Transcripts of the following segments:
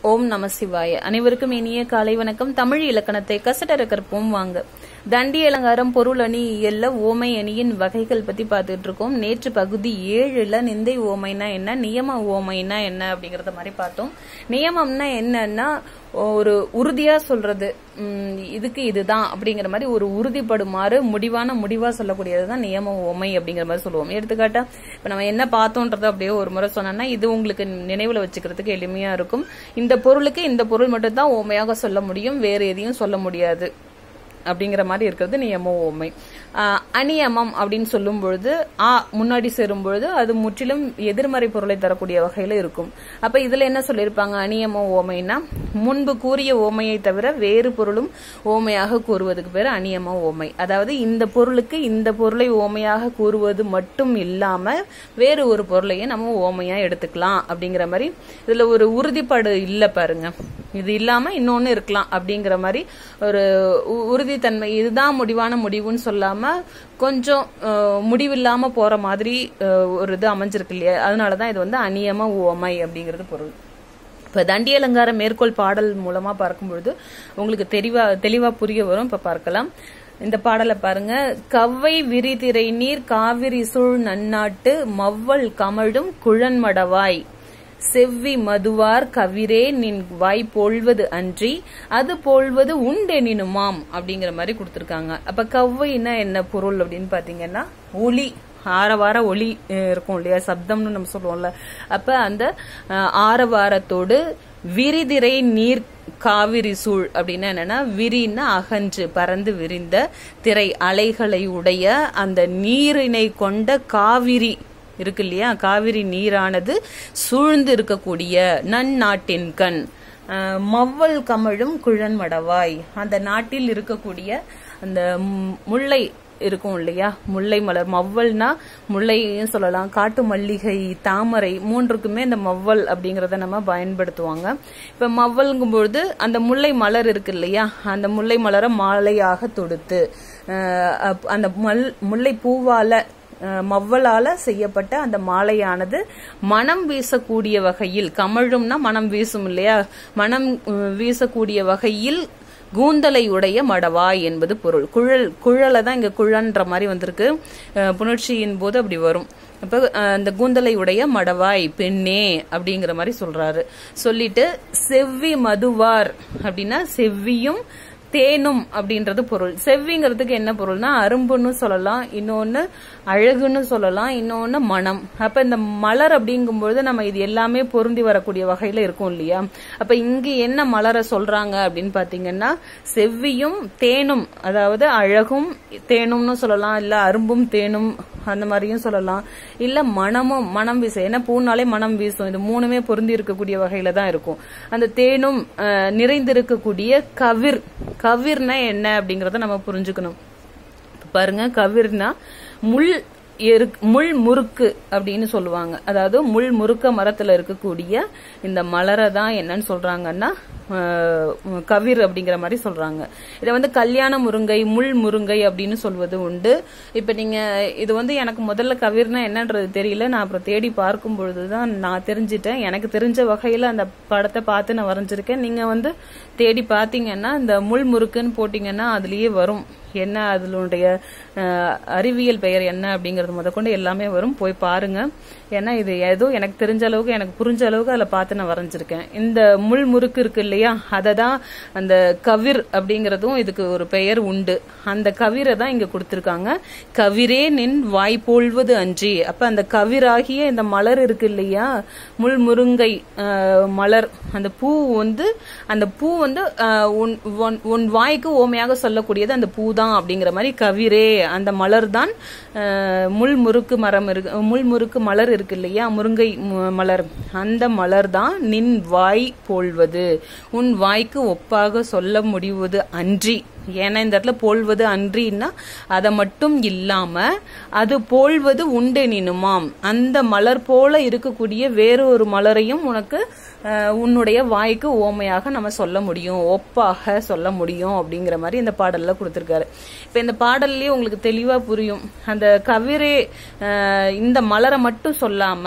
ஓம் நம சிவாய அனைவருக்கும் இனிய காலை வணக்கம் தமிழ் இலக்கணத்தை கசடர கற்போம் வாங்க தண்டி அலங்காரம் பொருள் அணி இயல்ல ஓமை அணியின் வகைகள் பத்தி பார்த்துட்டு இருக்கோம் நேற்று பகுதி ஏழுல நிந்தை ஓமைனா என்ன நியம ஓமைனா என்ன அப்படிங்கறத மாதிரி பார்த்தோம் நியமம்னா என்னன்னா ஒரு உறுதியா சொல்றது உம், இதுக்கு இதுதான் அப்படிங்கிற மாதிரி ஒரு உறுதிப்படுமாறு முடிவான முடிவா சொல்லக்கூடியதுதான் நியம ஓமை அப்படிங்கிற மாதிரி சொல்லுவோம் எடுத்துக்காட்டா இப்ப நம்ம என்ன பார்த்தோன்றத அப்படியே ஒரு முறை சொன்னோம்னா இது உங்களுக்கு நினைவுல வச்சுக்கிறதுக்கு எளிமையா இருக்கும் இந்த பொருளுக்கு இந்த பொருள் மட்டும் தான் ஓமையாக சொல்ல முடியும் வேற எதையும் சொல்ல முடியாது அப்படிங்கிற மாதிரி இருக்கிறது நியம ஓமை ஆஹ் அநியமம் அப்படின்னு சொல்லும் பொழுது ஆ முன்னாடி சேரும் பொழுது அது முற்றிலும் எதிர்மறை பொருளை தரக்கூடிய வகையில இருக்கும் அப்ப இதுல என்ன சொல்லியிருப்பாங்க அநியம ஓமைனா முன்பு கூறிய ஓமையை தவிர வேறு பொருளும் ஓமையாக கூறுவதுக்கு பேரு அநியம ஓமை அதாவது இந்த பொருளுக்கு இந்த பொருளை ஓமையாக கூறுவது மட்டும் இல்லாம வேறு ஒரு பொருளையும் நம்ம ஓமையா எடுத்துக்கலாம் அப்படிங்கிற மாதிரி இதுல ஒரு உறுதிப்பாடு இல்ல பாருங்க இது இல்லாம இன்னொன்னு இருக்கலாம் அப்படிங்கிற மாதிரி ஒரு உ- உறுதித்தன்மை இதுதான் முடிவான முடிவுன்னு சொல்லாம கொஞ்சம் அஹ், முடிவில்லாம போற மாதிரி அஹ், ஒரு இது அமைஞ்சிருக்கு இல்லையா அதனாலதான் இது வந்து அநியம ஓமை அப்படிங்கிறது பொருள் இப்ப தண்டி அலங்கார மேற்கோள் பாடல் மூலமா பார்க்கும்பொழுது உங்களுக்கு தெளிவா தெளிவா புரிய வரும் இப்ப பார்க்கலாம் இந்த பாடலை பாருங்க கவ்வை விரிதிரை நீர் காவிரி சூழ் நன்னாட்டு மவ்வள் கமழும் குழன்மடவாய் செவ்வி மதுவார் கவிரே நின் வாய் போல்வது அன்றி அது போல்வது உண்டெனினுமாம் அப்படிங்கிற மாதிரி கொடுத்திருக்காங்க அப்ப கவ்வைன்னா என்ன பொருள் அப்படின்னு பாத்தீங்கன்னா ஒளி ஆரவார ஒளி அஹ், இருக்கும் இல்லையா சப்தம்னு நம்ம சொல்லுவோம்ல அப்ப அந்த அஹ், ஆரவாரத்தோடு விரிதிரை நீர் காவிரி சூழ் அப்படின்னா என்னன்னா விரின்னா அகன்று பறந்து விரிந்த திரை அலைகளை உடைய அந்த நீரினை கொண்ட காவிரி இருக்கு இல்லையா காவிரி நீரானது சூழ்ந்து இருக்கக்கூடிய நன்னாட்டின் கண் அஹ், மவ்வல் கமழும் குழன்மடவாய் அந்த நாட்டில் இருக்கக்கூடிய அந்த ம்- முல்லை இருக்கும் இல்லையா முல்லை மலர் மவ்வல்னா முல்லையும் சொல்லலாம் காட்டு மல்லிகை தாமரை மூன்றுக்குமே இந்த மவ்வல் அப்படிங்கறத நம்ம பயன்படுத்துவாங்க இப்ப மவ்வல்ங்கும் பொழுது அந்த முல்லை மலர் இருக்கு இல்லையா அந்த முல்லை மலரை மாலையாக தொடுத்து அஹ், அப்- அந்த மல் முல்லை பூவால அஹ், மவ்வலால செய்யப்பட்ட அந்த மாலையானது மனம் வீசக்கூடிய வகையில் கமழும்னா மனம் வீசும் இல்லையா மனம் உம், வீசக்கூடிய வகையில் கூந்தலை உடைய மடவாய் என்பது பொருள் குழல் குழலை தான் இங்க குழன்ற மாதிரி வந்திருக்கு அஹ், புணர்ச்சியின் போது அப்படி வரும் அப்ப அஹ், அந்த கூந்தலை உடைய மடவாய் பெண்ணே அப்படிங்கிற மாதிரி சொல்றாரு சொல்லிட்டு செவ்வி மதுவார் அப்படின்னா செவ்வியும் தேனும் அப்படின்றது பொருள் செவ்விங்கிறதுக்கு என்ன பொருள்னா அரும்புன்னு சொல்லலாம் இன்னொன்னு அழகுன்னு சொல்லலாம் இன்னொன்னு மனம் அப்ப இந்த மலர் அப்படிங்கும்பொழுது நம்ம இது எல்லாமே பொருந்தி வரக்கூடிய வகையில இருக்கும் இல்லையா அப்ப இங்க என்ன மலரை சொல்றாங்க அப்படின்னு பாத்தீங்கன்னா செவ்வியும் தேனும் அதாவது அழகும் தேனும்னு சொல்லலாம் இல்ல அரும்பும் தேனும் அந்த மாதிரியும் சொல்லலாம் இல்ல மனமும் மனம் வீச ஏன்னா பூனாலே மனம் வீசும் இது மூணுமே பொருந்தி இருக்கக்கூடிய வகையில தான் இருக்கும் அந்த தேனும் அஹ், நிறைந்திருக்கக்கூடிய கவிர் கவிர்னா என்ன அப்படிங்கறத நம்ம புரிஞ்சுக்கணும் இப்ப பாருங்க கவிர்னா முள் எரு- முள் முறுக்கு அப்படின்னு சொல்லுவாங்க அதாவது முள் முறுக்க மரத்துல இருக்கக்கூடிய இந்த மலரை தான் என்னன்னு சொல்றாங்கன்னா அஹ், கவிர் அப்படிங்கிற மாதிரி சொல்றாங்க இதை வந்து கல்யாண முருங்கை முள் முருங்கை அப்படின்னு சொல்வது உண்டு இப்ப நீங்க இது வந்து எனக்கு முதல்ல கவிர்னா என்னன்றது தெரியல நான் அப்புறம் தேடி பார்க்கும் பொழுதுதான் நான் தெரிஞ்சிட்டேன் எனக்கு தெரிஞ்ச வகையில அந்த படத்தை பார்த்து நான் வரைஞ்சிருக்கேன் நீங்க வந்து தேடி பார்த்தீங்கன்னா இந்த முள் முறுக்குன்னு போட்டீங்கன்னா அதுலயே வரும் என்ன அதனுடைய அஹ், அறிவியல் பெயர் என்ன அப்படிங்கறது முதற்கொண்டு எல்லாமே வரும் போய் பாருங்க ஏன்னா இது ஏதோ எனக்கு தெரிஞ்ச அளவுக்கு எனக்கு புரிஞ்ச அளவுக்கு அதில் பார்த்து நான் வரைஞ்சிருக்கேன் இந்த முள் முறுக்கு இருக்கு இல்லையா அதை தான் அந்த கவிர் அப்படிங்கறதும் இதுக்கு ஒரு பெயர் உண்டு அந்த கவிரை தான் இங்க கொடுத்திருக்காங்க கவிரே நின் வாய் போல்வது அன்றி அப்ப அந்த கவிராகிய இந்த மலர் இருக்கு இல்லையா முள் முருங்கை அஹ், மலர் அந்த பூ வந்து அந்த பூ வந்து அஹ், உன் உன்- உன் வாய்க்கு ஓமையாக சொல்லக்கூடியது அந்த பூ தான் அப்படிங்கிற மாதிரி கவிரே அந்த மலர் தான் அஹ், முள் முறுக்கு மரம் இருக்கு முள் முறுக்கு மலர் இருக்கு இல்லையா முருங்கை மு- மலர் அந்த மலர் தான் நின் வாய் போல்வது உன் வாய்க்கு ஒப்பாக சொல்ல முடிவது அன்றி ஏன்னா இந்த இடத்துல போல்வது அன்றின்னா அதை மட்டும் இல்லாம அது போல்வது உண்டு நினுமாம் அந்த மலர் போல இருக்கக்கூடிய வேறு ஒரு மலரையும் உனக்கு அஹ், உன்னுடைய வாய்க்கு ஓமையாக நம்ம சொல்ல முடியும் ஒப்பாக சொல்ல முடியும் அப்படிங்கிற மாதிரி இந்த பாடல்ல கொடுத்திருக்காரு இப்ப இந்த பாடல்லயே உங்களுக்கு தெளிவா புரியும் அந்த கவிரே அஹ், இந்த மலரை மட்டும் சொல்லாம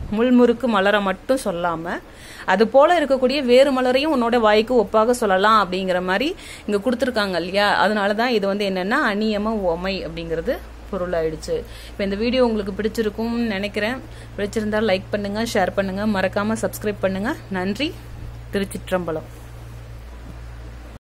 முள்முறுக்கு மலரை மட்டும் சொல்லாம அது போல இருக்கக்கூடிய வேறு மலரையும் உன்னோட வாய்க்கு ஒப்பாக சொல்லலாம் அப்படிங்கிற மாதிரி இங்க கொடுத்துருக்காங்க இல்லையா அதனாலதான் இது வந்து என்னன்னா அநியம உமை அப்படிங்கிறது பொருளாயிடுச்சு இப்போ இந்த வீடியோ உங்களுக்கு பிடிச்சிருக்கும்னு நினைக்கிறேன் பிடிச்சிருந்தா லைக் பண்ணுங்க ஷேர் பண்ணுங்க மறக்காம சப்ஸ்கிரைப் பண்ணுங்க நன்றி திருச்சிற்றம்பலம்